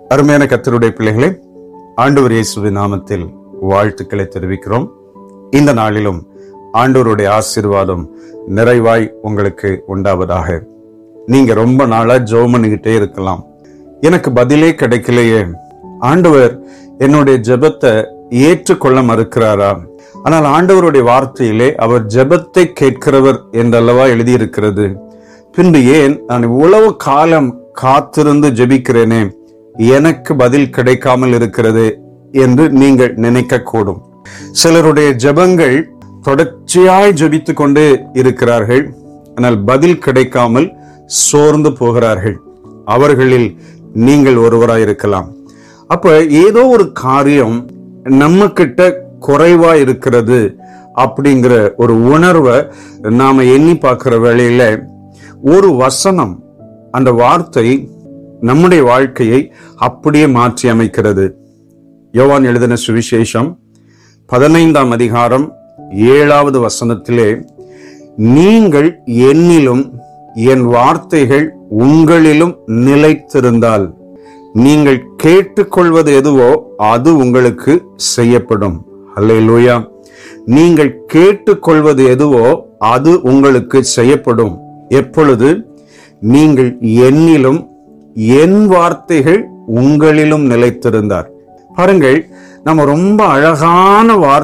அருமையான கத்தருடைய பிள்ளைகளே ஆண்டவர் இயேசுவின் நாமத்தில் வாழ்த்துக்களை தெரிவிக்கிறோம் இந்த நாளிலும் ஆண்டவருடைய ஆசீர்வாதம் நிறைவாய் உங்களுக்கு உண்டாவதாக நீங்க ரொம்ப நாளா ஜெபம் பண்ணிக்கிட்டே இருக்கலாம் எனக்கு பதிலே கிடைக்கலையே ஆண்டவர் என்னுடைய ஜெபத்தை ஏற்றுக்கொள்ள மறுக்கிறாரா ஆனால் ஆண்டவருடைய வார்த்தையிலே அவர் ஜெபத்தை கேட்கிறவர் என்றல்லவா எழுதியிருக்கிறது பின்பு ஏன் நான் இவ்வளவு காலம் காத்திருந்து ஜெபிக்கிறேனே எனக்கு பதில் கிடைக்காமல் இருக்கிறது என்று நீங்கள் நினைக்க கூடும் சிலருடைய ஜெபங்கள் தொடர்ச்சியாய் ஜெபித்துக் கொண்டே இருக்கிறார்கள் ஆனால் பதில் கிடைக்காமல் சோர்ந்து போகிறார்கள் அவர்களில் நீங்கள் ஒருவராய் இருக்கலாம் அப்ப ஏதோ ஒரு காரியம் நம்ம கிட்ட குறைவா இருக்கிறது அப்படிங்கிற ஒரு உணர்வை நாம எண்ணி பார்க்கிற வேளையில ஒரு வசனம் அந்த வார்த்தை நம்முடைய வாழ்க்கையை அப்படியே மாற்றி அமைக்கிறது யோவான் எழுதின சுவிசேஷம் பதினைந்தாம் அதிகாரம் ஏழாவது வசனத்திலே நீங்கள் என்னிலும் என் வார்த்தைகள் உங்களிலும் நிலைத்திருந்தால் நீங்கள் கேட்டுக்கொள்வது எதுவோ அது உங்களுக்கு செய்யப்படும் அல்லேலூயா நீங்கள் கேட்டுக்கொள்வது எதுவோ அது உங்களுக்கு செய்யப்படும் எப்பொழுது நீங்கள் என்னிலும் என் வார்த்தைகள் உங்களிலும் நிலைத்திருந்தார் பாருங்கள் நம்ம ரொம்ப அழகான வார்த்தை